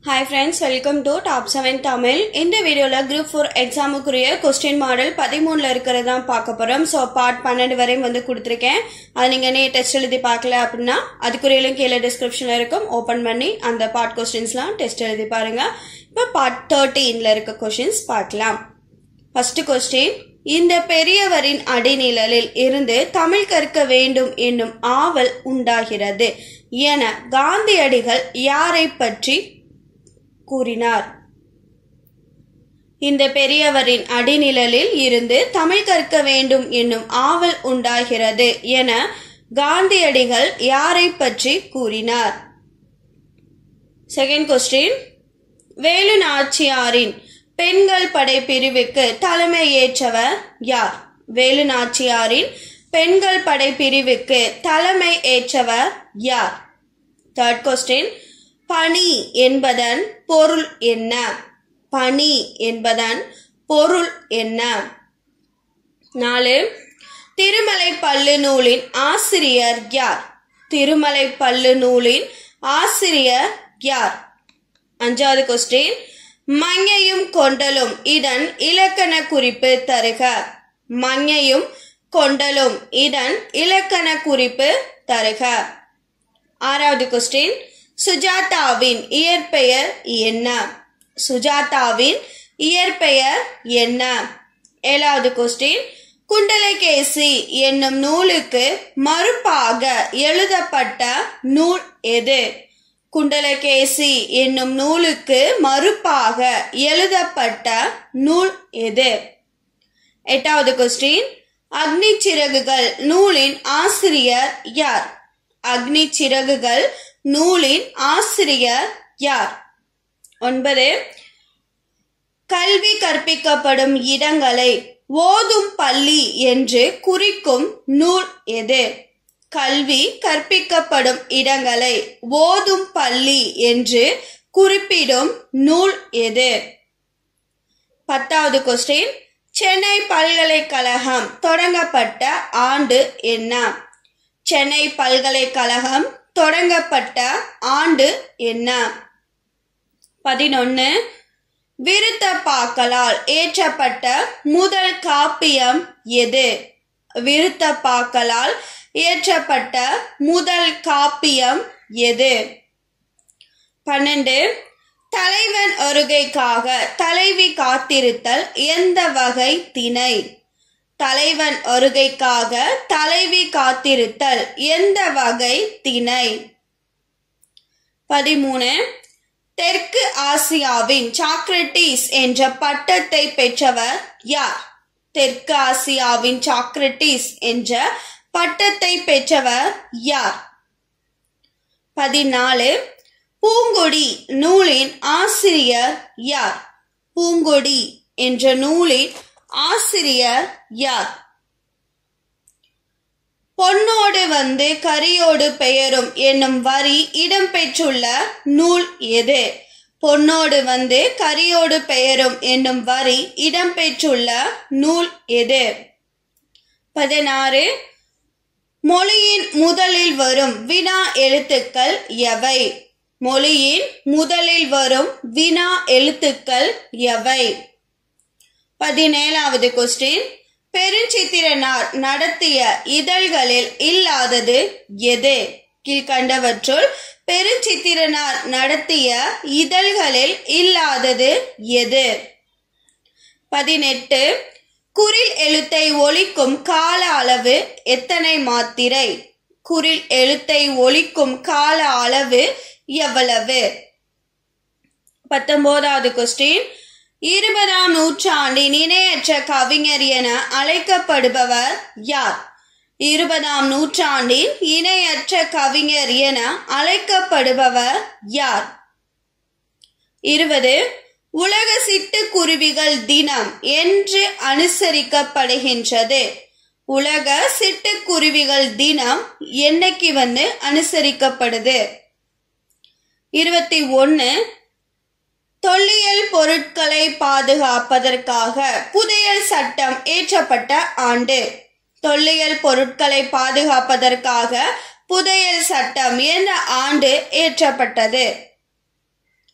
hi friends welcome to top seven Tamil இந்த வீடியோவில் group four எக்ஸாமுக்குரிய கொஸ்டின் மாடல் பதிமூணில் இருக்கிறது தான் பார்க்க போகிறோம் ஸோ பார்ட் பன்னெண்டு வரையும் வந்து கொடுத்துருக்கேன் அது நீங்கள் நீ டெஸ்ட் எழுதி பார்க்கல அப்படின்னா அதுக்குரிய லிங்க் கீழே டிஸ்கிரிப்ஷனில் இருக்கும் ஓப்பன் பண்ணி அந்த பார்ட் கொஸ்டின்ஸ்லாம் டெஸ்ட் எழுதி பாருங்கள் இப்போ பார்ட் தேர்ட்டீனில் இருக்க கொஸ்டின்ஸ் பார்க்கலாம் ஃபர்ஸ்ட் கொஸ்டின் இந்த பெரியவரின் அடிநிழலில் இருந்து தமிழ் கற்க வேண்டும் என்னும் ஆவல் உண்டாகிறது என காந்தியடிகள் யாரை பற்றி கூறினார் இந்த பெரியவரின் அடிநிழலில் இருந்து தமிழ் கற்க வேண்டும் என்னும் ஆவல் உண்டாகிறது என காந்தியடிகள் யாரை பற்றி கூறினார் செகண்ட் கொஸ்டின் வேலு நாச்சியாரின் பெண்கள் படை பிரிவுக்கு தலைமை ஏற்றவர் யார் வேலு நாச்சியாரின் பெண்கள் படை பிரிவுக்கு தலைமை ஏற்றவர் யார் தேர்ட் கொஸ்டின் பணி என்பதன் பொருள் என்ன பணி என்பதன் பொருள் என்ன நாலு திருமலை பல்லு நூலின் ஆசிரியர் யார் திருமலை பல்லு நூலின் ஆசிரியர் யார் அஞ்சாவது கொஸ்டின் மங்கையும் கொண்டலும் இதன் இலக்கண குறிப்பு தருக மங்கையும் கொண்டலும் இதன் இலக்கண குறிப்பு தருக ஆறாவது கொஸ்டின் சுஜாதாவின் இயற்பெயர் என்ன சுஜாதாவின் இயற்பெயர் என்ன ஏழாவது கொஸ்டின் குண்டலகேசி என்னும் நூலுக்கு மறுப்பாக எழுதப்பட்ட நூல் எது குண்டலகேசி என்னும் நூலுக்கு மறுப்பாக எழுதப்பட்ட நூல் எது எட்டாவது கொஸ்டின் அக்னி சிறகுகள் நூலின் ஆசிரியர் யார் அக்னி சிறகுகள் நூலின் ஆசிரியர் யார் ஒன்பது கல்வி கற்பிக்கப்படும் இடங்களை ஓதும் பள்ளி என்று குறிக்கும் நூல் எது கல்வி கற்பிக்கப்படும் இடங்களை ஓதும் பள்ளி என்று குறிப்பிடும் நூல் எது பத்தாவது கொஸ்டின் சென்னை பல்கலைக்கழகம் தொடங்கப்பட்ட ஆண்டு என்ன சென்னை பல்கலைக்கழகம் தொடங்கப்பட்ட ஆண்டு என்ன பதினொன்னு விருத்தப்பாக்களால் ஏற்றப்பட்ட முதல் காப்பியம் எது விருத்தப்பாக்களால் இயற்றப்பட்ட முதல் காப்பியம் எது பன்னெண்டு தலைவன் வருகைக்காக தலைவி காத்திருத்தல் எந்த வகை திணை தலைவன் வருகைக்காக தலைவி காத்திருத்தல் எந்த வகை திணை பதிமூணு தெற்கு ஆசியாவின் சாக்ரட்டிஸ் என்ற பட்டத்தை பெற்றவர் யார் தெற்கு ஆசியாவின் சாக்ரட்டிஸ் என்ற பட்டத்தை பெற்றவர் யார் பதினாலு பூங்கொடி நூலின் ஆசிரியர் யார் பூங்கொடி என்ற நூலின் ஆசிரியர் யார் பொன்னோடு வந்து கரியோடு பெயரும் என்னும் வரி இடம்பெற்றுள்ள நூல் எது பொன்னோடு வந்து கரியோடு பெயரும் என்னும் வரி இடம்பெற்றுள்ள நூல் எது பதினாறு மொழியின் முதலில் வரும் வினா எழுத்துக்கள் எவை மொழியின் முதலில் வரும் வினா எழுத்துக்கள் எவை பதினேழாவது கொஸ்டின் பெருஞ்சித்திரனார் நடத்திய இதழ்களில் இல்லாதது எது கீழ்கண்டவற்றுள் பெருஞ்சித்திரனார் நடத்திய இதழ்களில் இல்லாதது எது பதினெட்டு குறில் எழுத்தை ஒழிக்கும் கால அளவு எத்தனை மாத்திரை குறில் எழுத்தை ஒழிக்கும் கால அளவு எவ்வளவு பத்தொன்பதாவது கொஸ்டின் இருபதாம் நூற்றாண்டின் இணையற்ற கவிஞர் என அழைக்கப்படுபவர் யார் இருபதாம் நூற்றாண்டின் இணையற்ற கவிஞர் என அழைக்கப்படுபவர் யார் இருபது உலக சிட்டுக்குருவிகள் தினம் என்று அனுசரிக்கப்படுகின்றது உலக சிட்டுக்குருவிகள் தினம் என்னைக்கு வந்து அனுசரிக்கப்படுது இருபத்தி ஒன்று தொல்லியல் பொருட்களை பாதுகாப்பதற்காக புதையல் சட்டம் ஏற்றப்பட்ட ஆண்டு தொல்லியல் பொருட்களை பாதுகாப்பதற்காக புதையல் சட்டம் எந்த ஆண்டு இயற்றப்பட்டது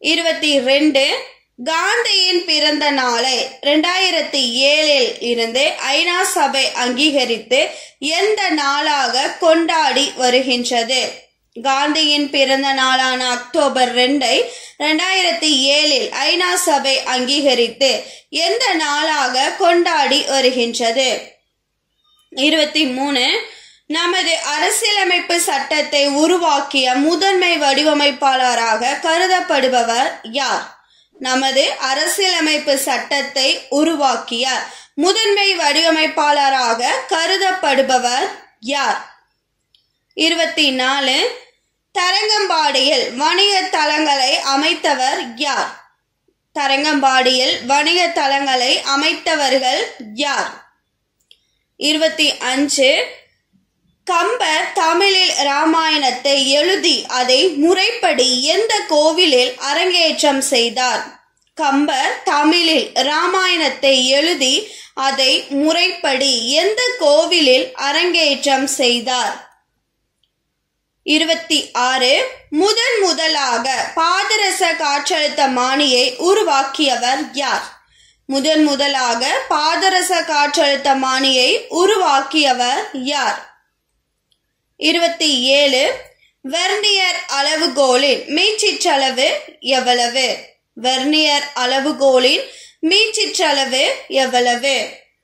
இருபத்தி ரெண்டு காந்தியின் பிறந்த நாளை ரெண்டாயிரத்தி ஏழில் இருந்து ஐநா சபை அங்கீகரித்து எந்த நாளாக கொண்டாடி வருகின்றது காந்தியின் பிறந்த நாளான அக்டோபர் ரெண்டை ரெண்டாயிரத்தி ஏழில் ஐநா சபை அங்கீகரித்து எந்த நாளாக கொண்டாடி வருகின்றது இருபத்தி மூணு நமது அரசியலமைப்பு சட்டத்தை உருவாக்கிய முதன்மை வடிவமைப்பாளராக கருதப்படுபவர் யார் நமது அரசியலமைப்பு சட்டத்தை உருவாக்கிய முதன்மை வடிவமைப்பாளராக கருதப்படுபவர் யார் இருபத்தி நாலு தரங்கம்பாடியில் வணிக தளங்களை அமைத்தவர் யார் தரங்கம்பாடியில் வணிக தளங்களை அமைத்தவர்கள் யார் இருபத்தி அஞ்சு கம்பர் தமிழில் ராமாயணத்தை எழுதி அதை முறைப்படி எந்த கோவிலில் அரங்கேற்றம் செய்தார் கம்பர் தமிழில் ராமாயணத்தை எழுதி அதை முறைப்படி எந்த கோவிலில் அரங்கேற்றம் செய்தார் இருபத்தி ஆறு முதன் முதலாக பாதரச காற்றழுத்த மானியை உருவாக்கியவர் யார் முதன் முதலாக பாதரச காற்றழுத்த மானியை உருவாக்கியவர் யார் இருபத்தி ஏழு வெர்னியர் அளவுகோலின் மீச்சிற்றளவு எவ்வளவு வெர்னியர் அளவுகோலின் மீச்சிற்றளவு எவ்வளவு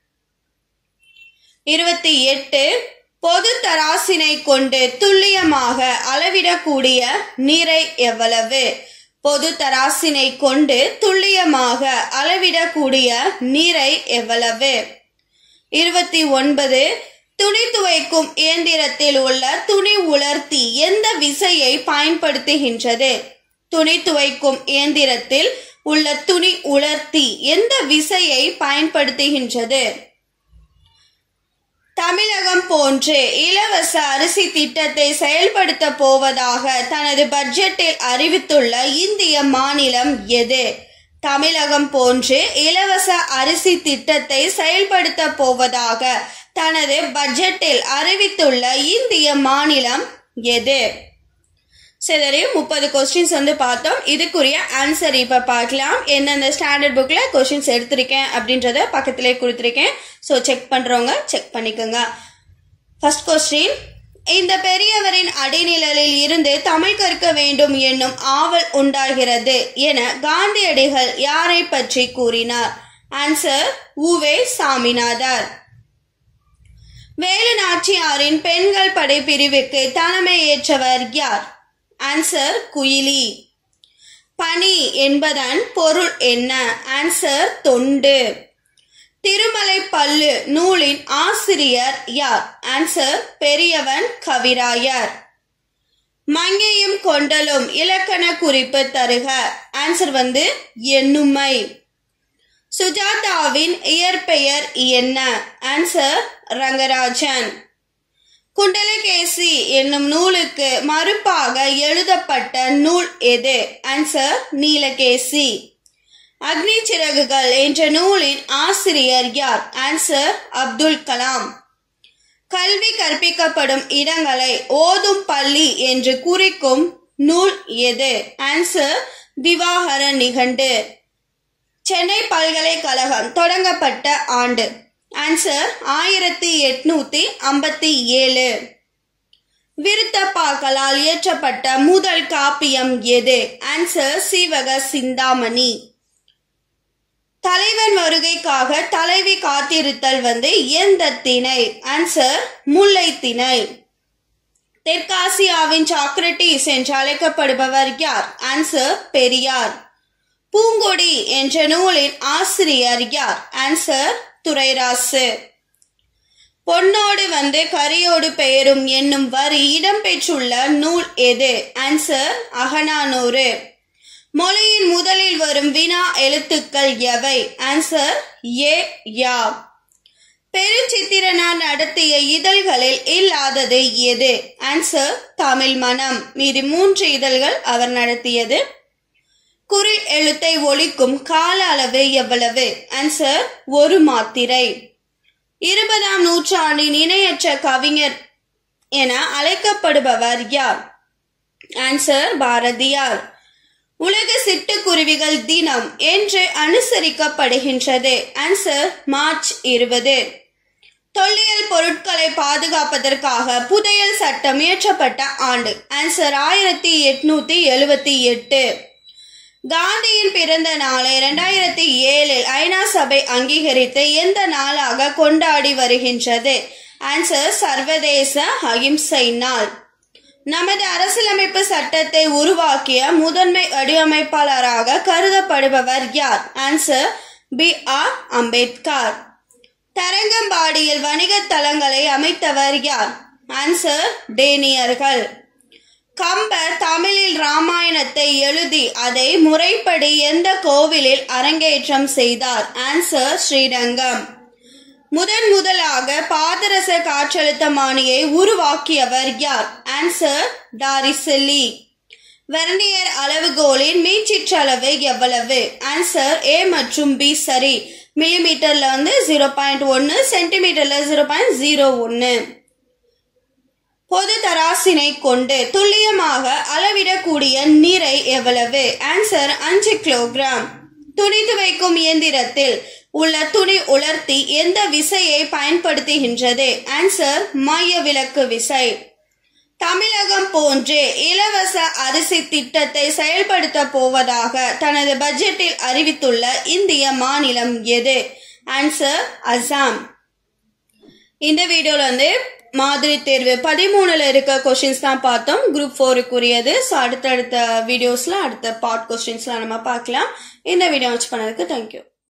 இருபத்தி எட்டு பொது தராசினை கொண்டு துல்லியமாக அளவிடக்கூடிய நிறை எவ்வளவு பொது தராசினை கொண்டு துல்லியமாக அளவிடக்கூடிய நிறை எவ்வளவு இருபத்தி ஒன்பது துணி துவைக்கும் இயந்திரத்தில் உள்ள துணி உலர்த்தி எந்த விசையை பயன்படுத்துகின்றது துணி துவைக்கும் இயந்திரத்தில் உள்ள துணி உலர்த்தி எந்த விசையை பயன்படுத்துகின்றது தமிழகம் போன்று இலவச அரிசி திட்டத்தை செயல்படுத்த போவதாக தனது பட்ஜெட்டில் அறிவித்துள்ள இந்திய மாநிலம் எது தமிழகம் போன்று இலவச அரிசி திட்டத்தை செயல்படுத்த போவதாக தனது பட்ஜெட்டில் அறிவித்துள்ள இந்திய மாநிலம் எது சரி முப்பது கொஸ்டின்ஸ் வந்து பார்த்தோம் இதுக்குரிய ஆன்சர் இப்போ பார்க்கலாம் எந்தெந்த ஸ்டாண்டர்ட் புக்கில் கொஸ்டின்ஸ் எடுத்திருக்கேன் அப்படின்றத பக்கத்திலே கொடுத்துருக்கேன் ஸோ செக் பண்ணுறவங்க செக் பண்ணிக்கோங்க ஃபர்ஸ்ட் கொஸ்டின் இந்த பெரியவரின் அடிநிழலில் இருந்து தமிழ் கற்க வேண்டும் என்னும் ஆவல் உண்டாகிறது என காந்தியடிகள் யாரை பற்றி கூறினார் ஆன்சர் உவே சாமிநாதர் வேலு நாச்சியாரின் பெண்கள் படைப்பிரிவுக்கு தலைமை ஏற்றவர் யார் ஆன்சர் குயிலி பனி என்பதன் பொருள் என்ன ஆன்சர் தொண்டு திருமலை பல்லு நூலின் ஆசிரியர் யார் ஆன்சர் பெரியவன் கவிராயர் மங்கையும் கொண்டலும் இலக்கண குறிப்பு தருக ஆன்சர் வந்து எண்ணுமை சுஜாதாவின் இயற்பெயர் என்ன ஆன்சர் ரங்கராஜன் குண்டலகேசி என்னும் நூலுக்கு மறுப்பாக எழுதப்பட்ட நூல் எது ஆன்சர் நீலகேசி அக்னி சிறகுகள் என்ற நூலின் ஆசிரியர் யார் ஆன்சர் அப்துல் கலாம் கல்வி கற்பிக்கப்படும் இடங்களை ஓதும் பள்ளி என்று குறிக்கும் நூல் எது ஆன்சர் திவாகர நிகண்டு சென்னை பல்கலைக்கழகம் தொடங்கப்பட்ட ஆண்டு ஆன்சர் ஆயிரத்தி எட்நூத்தி ஐம்பத்தி ஏழு விருத்தப்பாக்களால் இயற்றப்பட்ட முதல் காப்பியம் எது ஆன்சர் சீவக சிந்தாமணி தலைவன் வருகைக்காக தலைவி காத்திருத்தல் வந்து எந்த திணை ஆன்சர் முல்லை திணை தெற்காசியாவின் சாக்ரட்டிஸ் என்று அழைக்கப்படுபவர் யார் ஆன்சர் பெரியார் பூங்கொடி என்ற நூலின் ஆசிரியர் யார் ஆன்சர் துரைராசு பொன்னோடு வந்து கரியோடு பெயரும் என்னும் வரி இடம்பெற்றுள்ள நூல் எது ஆன்சர் அகனானூறு மொழியின் முதலில் வரும் வினா எழுத்துக்கள் எவை ஆன்சர் ஏ யா பெருச்சித்திரனார் நடத்திய இதழ்களில் இல்லாதது எது ஆன்சர் தமிழ் மனம் மீது மூன்று இதழ்கள் அவர் நடத்தியது குறில் எழுத்தை ஒழிக்கும் கால அளவு எவ்வளவு ஆன்சர் ஒரு மாத்திரை இருபதாம் நூற்றாண்டின் இணையற்ற கவிஞர் என அழைக்கப்படுபவர் யார் ஆன்சர் பாரதியார் உலக சிட்டுக்குருவிகள் தினம் என்று அனுசரிக்கப்படுகின்றது ஆன்சர் மார்ச் இருபது தொல்லியல் பொருட்களை பாதுகாப்பதற்காக புதையல் சட்டம் இயற்றப்பட்ட ஆண்டு ஆன்சர் ஆயிரத்தி எட்நூத்தி எழுவத்தி எட்டு காந்தியின் பிறந்த நாளை இரண்டாயிரத்தி ஏழில் ஐநா சபை அங்கீகரித்து எந்த நாளாக கொண்டாடி வருகின்றது ஆன்சர் சர்வதேச அகிம்சை நாள் நமது அரசியலமைப்பு சட்டத்தை உருவாக்கிய முதன்மை வடிவமைப்பாளராக கருதப்படுபவர் யார் ஆன்சர் பி ஆர் அம்பேத்கர் தரங்கம்பாடியில் வணிக தலங்களை அமைத்தவர் யார் ஆன்சர் டேனியர்கள் கம்பர் தமிழில் ராமாயணத்தை எழுதி அதை முறைப்படி எந்த கோவிலில் அரங்கேற்றம் செய்தார் ஆன்சர் ஸ்ரீரங்கம் முதன் முதலாக பாதரச காற்றழுத்தமானியை உருவாக்கியவர் யார் ஆன்சர் டாரிசெல்லி வெர்னியர் அளவுகோலின் மீச்சிற்றளவு எவ்வளவு ஆன்சர் ஏ மற்றும் பி சரி மில்லிமீட்டர்ல வந்து ஜீரோ பாயிண்ட் ஒன்று சென்டிமீட்டர்ல ஜீரோ பாயிண்ட் ஜீரோ ஒன்று பொது தராசினை கொண்டு துல்லியமாக அளவிடக்கூடிய நீரை எவ்வளவு ஆன்சர் அஞ்சு கிலோகிராம் துணி துவைக்கும் இயந்திரத்தில் உள்ள துணி உலர்த்தி எந்த விசையை பயன்படுத்துகின்றது ஆன்சர் மைய விளக்கு விசை தமிழகம் போன்று இலவச அரிசி திட்டத்தை செயல்படுத்த போவதாக தனது பட்ஜெட்டில் அறிவித்துள்ள இந்திய மாநிலம் எது ஆன்சர் அசாம் இந்த வீடியோல வந்து மாதிரி தேர்வு பதிமூணுல இருக்க கொஸ்டின்ஸ் தான் பார்த்தோம் குரூப் ஃபோருக்குரியது ஸோ அடுத்தடுத்த வீடியோஸ்ல அடுத்த பார்ட் கொஸ்டின்ஸ்லாம் நம்ம பார்க்கலாம் இந்த வீடியோ வாட்ச் பண்ணதுக்கு தேங்க்யூ